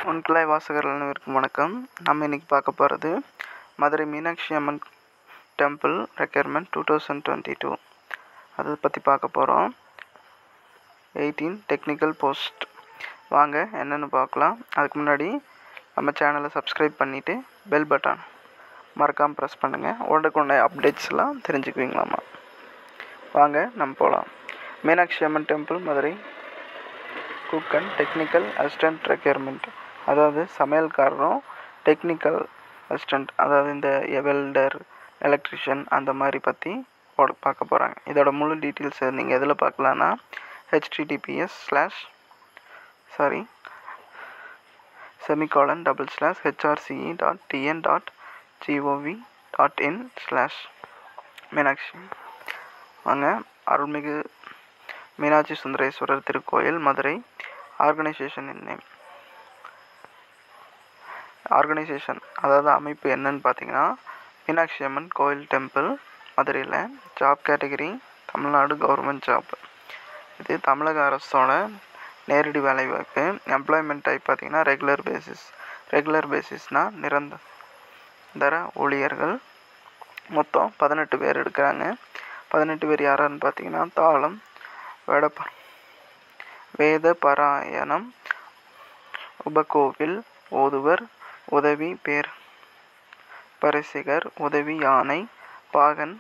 உன்கிளை வாசகர்கள் அனைவருக்கும் வணக்கம் நம்ம இன்னைக்கு பார்க்க போகிறது Madurai Meenakshi Amman temple requirement two thousand twenty two அதை பற்றி பார்க்க போகிறோம் எயிட்டீன் டெக்னிக்கல் போஸ்ட் வாங்க என்னென்னு பார்க்கலாம் அதுக்கு முன்னாடி நம்ம சேனலை சப்ஸ்கிரைப் பண்ணிவிட்டு பெல் பட்டன் மறக்காமல் ப்ரெஸ் பண்ணுங்கள் உடனுக்குடைய அப்டேட்ஸ்லாம் தெரிஞ்சுக்குவீங்களாமா வாங்க நம்ம போகலாம் Meenakshi Amman temple Madurai cook and technical assistant requirement அதாவது சமையல்காரரும் டெக்னிக்கல் அசிஸ்டன்ட் அதாவது இந்த வெல்டர் எலக்ட்ரிஷியன் அந்த மாதிரி பற்றி போட பார்க்க போகிறாங்க இதோட முழு டீட்டெயில்ஸ் நீங்கள் எதில் பார்க்கலான்னா HTTPS slash sorry semicolon double slash HRCE dot TN dot GOV dot in slash Meenakshi வாங்க அருள்மிகு மீனாட்சி சுந்தரேஸ்வரர் திருக்கோயில் மதுரை ஆர்கனைசேஷன் நேம் ஆர்கனைசேஷன் அதாவது அமைப்பு என்னன்னு பார்த்தீங்கன்னா மீனாட்சி அம்மன் கோயில் டெம்பிள் மதுரையில் job category Tamil Nadu government job இது தமிழக அரசோட நேரடி வேலைவாய்ப்பு எம்ப்ளாய்மெண்ட் டைப் பார்த்தீங்கன்னா ரெகுலர் பேசிஸ் ரெகுலர் பேசிஸ்னால் நிரந்தர ஊழியர்கள் மொத்தம் பதினெட்டு பேர் எடுக்கிறாங்க பதினெட்டு பேர் யாரான்னு பார்த்தீங்கன்னா தாளம் வேடப்ப வேத பாராயணம் உபகோவில் ஓதுவர் உதவி பேர் பரிசிகர் உதவி யானை பாகன்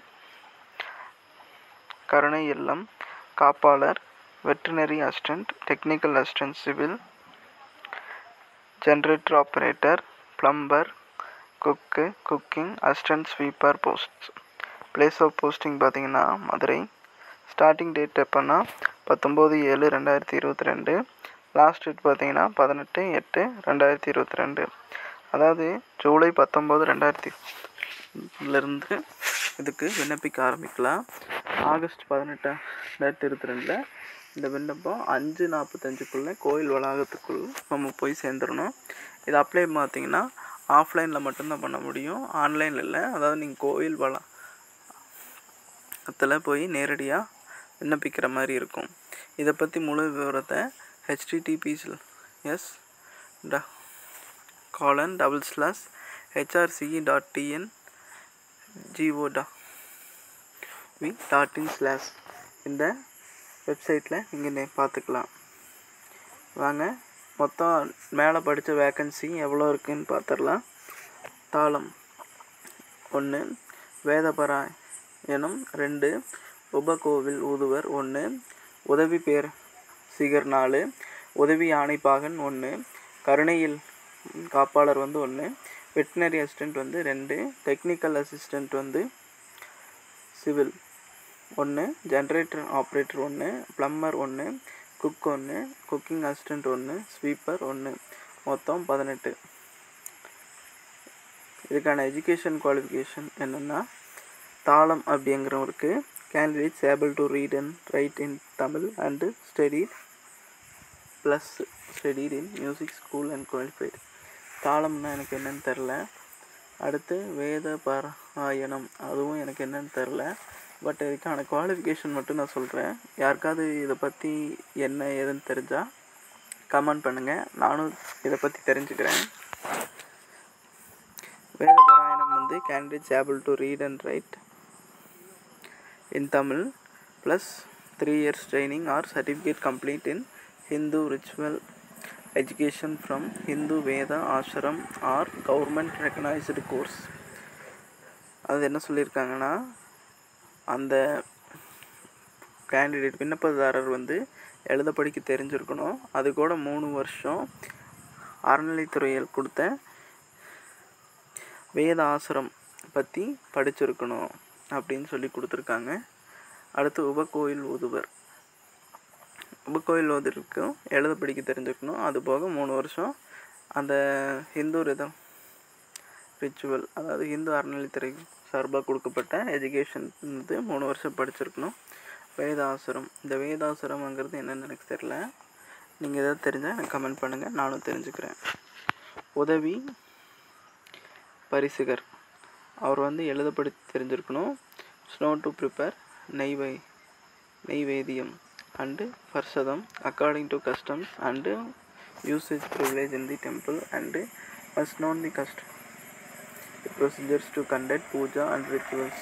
கருணை இல்லம் காப்பாளர் veterinary assistant technical assistant civil generator operator plumber cook cooking assistant sweeper post place of posting பார்த்தீங்கன்னா மதுரை ஸ்டார்டிங் டேட் எப்போன்னா பத்தொம்போது ஏழு ரெண்டாயிரத்தி இருபத்தி ரெண்டு லாஸ்ட் டேட் பார்த்தீங்கன்னா பதினெட்டு எட்டு ரெண்டாயிரத்தி இருபத்தி ரெண்டு அதாவது ஜூலை பத்தொம்போது ரெண்டாயிரத்தி இருந்து இதுக்கு விண்ணப்பிக்க ஆரம்பிக்கலாம் ஆகஸ்ட் பதினெட்டு ரெண்டாயிரத்தி இருபத்தி ரெண்டில் இந்த விண்ணப்பம் அஞ்சு நாற்பத்தஞ்சுக்குள்ளே கோயில் வளாகத்துக்குள் நம்ம போய் சேர்ந்துடணும் இது அப்ளை பார்த்தீங்கன்னா ஆஃப்லைனில் மட்டும்தான் பண்ண முடியும் ஆன்லைனில் இல்லை அதாவது நீங்கள் கோயில் வளாகத்தில் போய் நேரடியாக விண்ணப்பிக்கிற மாதிரி இருக்கும் இதை பற்றி முழு விவரத்தை ஹெச்டிடிபிஸ் எஸ் ட colon double slash HRCE dot TN GO dot V dot in slash இந்த வெப்சைட்டில் நீங்கள் பார்த்துக்கலாம் வாங்க மொத்தம் மேலே படித்த வேக்கன்சி எவ்வளோ இருக்குதுன்னு பார்த்துடலாம் தாளம் ஒன்று வேதபராயணம் ரெண்டு உபகோவில் ஊதுவர் ஒன்று உதவி பேர் சிகர் நாலு உதவி யானைப்பாகன் ஒன்று கருணையில் காப்பாளர் வந்து ஒன்று வெட்டினரி அசிஸ்டண்ட் வந்து ரெண்டு டெக்னிக்கல் அசிஸ்டண்ட் வந்து சிவில் ஒன்று ஜென்ரேட்டர் ஆப்ரேட்டர் ஒன்று ப்ளம்மர் ஒன்று குக் ஒன்று குக்கிங் அசிஸ்டண்ட் ஒன்று ஸ்வீப்பர் ஒன்று மொத்தம் பதினெட்டு இதுக்கான எஜுகேஷன் குவாலிஃபிகேஷன் என்னென்னா தாளம் அப்படிங்கிறவருக்கு candidates able to read and write in Tamil and studied plus studied in music school and qualified தாளம்னா எனக்கு என்னன்னு தெரில அடுத்து வேத பாராயணம் அதுவும் எனக்கு என்னன்னு தெரில பட் இதுக்கான குவாலிஃபிகேஷன் மட்டும் நான் சொல்கிறேன் யாருக்காவது இதை பற்றி என்ன ஏதுன்னு தெரிஞ்சால் கமெண்ட் பண்ணுங்கள் நானும் இதை பற்றி தெரிஞ்சுக்கிறேன் வேத பாராயணம் வந்து candidates able to read and write in Tamil plus 3 years training or certificate complete in Hindu ritual education from Hindu Veda Ashram or government recognized course அது என்ன சொல்லியிருக்காங்கன்னா அந்த கேண்டிடேட் விண்ணப்பதாரர் வந்து எழுத படிக்க தெரிஞ்சிருக்கணும் அது கூட மூணு வருஷம் அறநிலைத்துறையில் கொடுத்த வேத ஆசிரம் பற்றி படிச்சிருக்கணும் அப்படின்னு சொல்லி கொடுத்துருக்காங்க அடுத்து உபகோயில் ஊதுவர் உபகோயில் ஊதுவருக்கும் எழுத படிக்க தெரிஞ்சுக்கணும் அது போக மூணு வருஷம் அந்த ஹிந்து ரிதம் ரிச்சுவல் அதாவது ஹிந்து அறநிலைத்துறை சார்பாக கொடுக்கப்பட்ட எஜுகேஷன் வந்து மூணு வருஷம் படிச்சிருக்கணும் வேதாசுரம் இந்த வேதாசுரம்ங்கிறது என்னென்னு எனக்கு தெரில நீங்கள் எதாவது தெரிஞ்சால் எனக்கு கமெண்ட் பண்ணுங்கள் நானும் தெரிஞ்சுக்கிறேன் உதவி பரிசுகர் அவர் வந்து எழுத படித்து தெரிஞ்சிருக்கணும் ஸ்னோ டு ப்ரிப்பேர் நெய்வை naivedyam and prasadam according to customs and usage privilege in the temple and must know the custom the procedures to conduct puja and rituals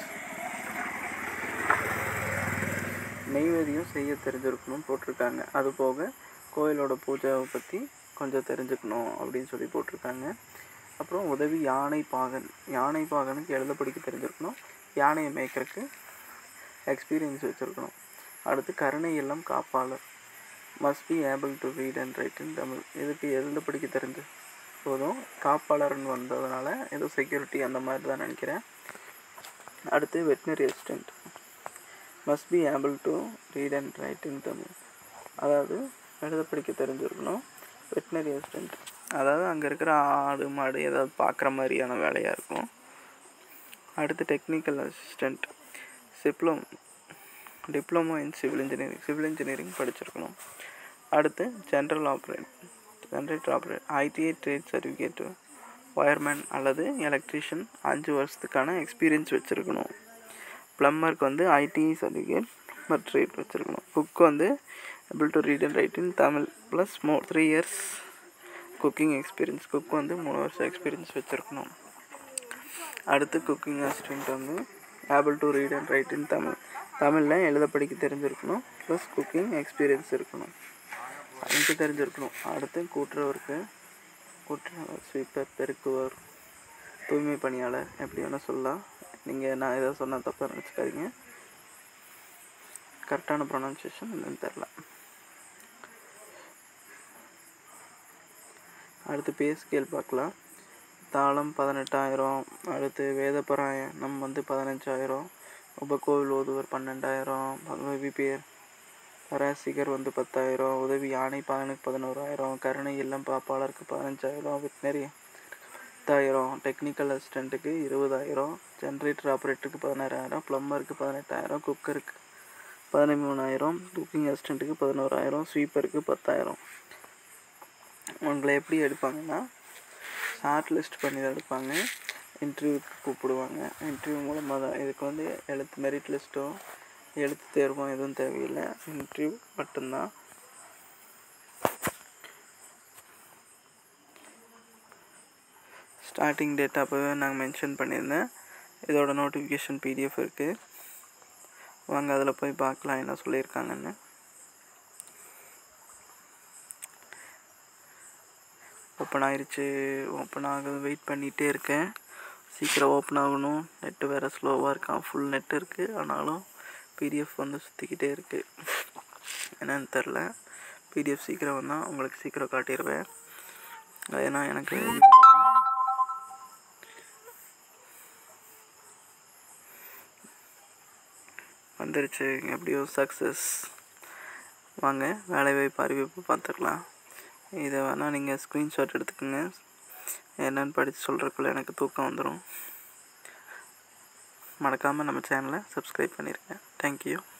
நெய்வேதியம் செய்ய தெரிஞ்சிருக்கணும் போட்டிருக்காங்க அது போக கோயிலோட பூஜாவை பற்றி கொஞ்சம் தெரிஞ்சுக்கணும் அப்படின்னு சொல்லி போட்டிருக்காங்க அப்புறம் உதவி யானை பாகன் யானை பாகனுக்கு எழுத படிக்க தெரிஞ்சிருக்கணும் யானையை மேய்க்கிறதுக்கு எக்ஸ்பீரியன்ஸ் வச்சுருக்கணும் அடுத்து கருணை இல்லம் காப்பாளர் must be able to read and write in Tamil இதுக்கு எழுத படிக்க தெரிஞ்சு போதும் காப்பாளர்னு வந்ததுனால ஏதோ செக்யூரிட்டி அந்த மாதிரி தான் நினைக்கிறேன் அடுத்து veterinary assistant must be able to read and write in Tamil அதாவது எழுத படிக்க தெரிஞ்சிருக்கணும் வெட்டினரி அசிஸ்டண்ட் அதாவது அங்கே இருக்கிற ஆடு மாடு ஏதாவது பார்க்குற மாதிரியான வேலையாக இருக்கும் அடுத்து டெக்னிக்கல் அசிஸ்டண்ட் சிப்ளம் diploma in civil engineering civil engineering படிச்சிருக்கணும் அடுத்து general operate generator operate ITI trade certificate wireman அல்லது எலக்ட்ரீஷியன் அஞ்சு வருஷத்துக்கான எக்ஸ்பீரியன்ஸ் வச்சுருக்கணும் ப்ளம்பருக்கு வந்து ஐடிஐ சர்டிஃபிகேட் பட் ட்ரேட் வச்சுருக்கணும் குக் வந்து able to read and write in Tamil plus more three years cooking experience cook வந்து மூணு வருஷம் எக்ஸ்பீரியன்ஸ் வச்சுருக்கணும் அடுத்து குக்கிங் அசிஸ்டண்ட் வந்து able to read and write in Tamil தமிழில் எழுத படிக்க தெரிஞ்சிருக்கணும் ப்ளஸ் குக்கிங் எக்ஸ்பீரியன்ஸ் இருக்கணும் அஞ்சு தெரிஞ்சிருக்கணும் அடுத்து கூட்டுறவருக்கு கூட்டுறவர் ஸ்வீப்பர் பெருக்குவர் தூய்மை பணியாளர் எப்படி வேணால் சொல்லலாம் நீங்கள் நான் எதாவது சொன்னால் தப்பாக நினச்சிக்காதீங்க கரெக்டான ப்ரொனன்சியேஷன் என்னன்னு தெரில அடுத்து பே ஸ்கேல் பார்க்கலாம் தாளம் பதினெட்டாயிரம் அடுத்து வேதபராயணம் வந்து பதினஞ்சாயிரம் உபகோவில் ஓதுவர் பன்னெண்டாயிரம் பகவதி பேர் பராசிகர் வந்து பத்தாயிரம் உதவி யானை பாகனுக்கு பதினோராயிரம் கருணை இல்லம் பாப்பாளருக்கு பதினஞ்சாயிரம் வெட்டினரி பத்தாயிரம் டெக்னிக்கல் அசிஸ்டண்ட்டுக்கு இருபதாயிரம் ஜென்ரேட்டர் ஆப்ரேட்டருக்கு பதினாறாயிரம் ப்ளம்பருக்கு பதினெட்டாயிரம் குக்கருக்கு பதிமூணாயிரம் குக்கிங் அசிஸ்டண்ட்டுக்கு பதினோராயிரம் ஸ்வீப்பருக்கு பத்தாயிரம் உங்களை எப்படி எடுப்பாங்கன்னா ஷார்ட் லிஸ்ட் பண்ணி தான் எடுப்பாங்க இன்டர்வியூக்கு கூப்பிடுவாங்க இன்டர்வியூ மூலமாக தான் இதுக்கு வந்து எழுத்து மெரிட் லிஸ்ட்டோ எழுத்து தேர்வோ எதுவும் தேவையில்லை இன்டர்வியூ மட்டும்தான் ஸ்டார்டிங் டேட் அப்போவே நாங்கள் மென்ஷன் பண்ணியிருந்தேன் இதோட நோட்டிஃபிகேஷன் பிடிஎஃப் இருக்குது வாங்க அதில் போய் பார்க்கலாம் என்ன சொல்லியிருக்காங்கன்னு ஓப்பன் ஆயிடுச்சு ஓப்பன் ஆகுது வெயிட் பண்ணிகிட்டே இருக்கேன் சீக்கிரம் ஓப்பன் ஆகணும் நெட்டு வேறு ஸ்லோவாக இருக்கான் ஃபுல் நெட் இருக்குது ஆனாலும் பிடிஎஃப் வந்து சுற்றிக்கிட்டே இருக்குது என்னன்னு தெரில பிடிஎஃப் சீக்கிரம் வந்தால் உங்களுக்கு சீக்கிரம் காட்டிடுவேன் ஏன்னா எனக்கு வந்துருச்சு எப்படியோ சக்ஸஸ் வாங்க வேலைவாய்ப்பு அறிவிப்பு பார்த்துக்கலாம் இதை வேணால் நீங்கள் ஸ்க்ரீன்ஷாட் எடுத்துக்கோங்க என்னென்னு படித்து சொல்கிறக்குள்ள எனக்கு தூக்கம் வந்துடும் மறக்காமல் நம்ம சேனலை சப்ஸ்கிரைப் பண்ணிடுங்க தேங்க்யூ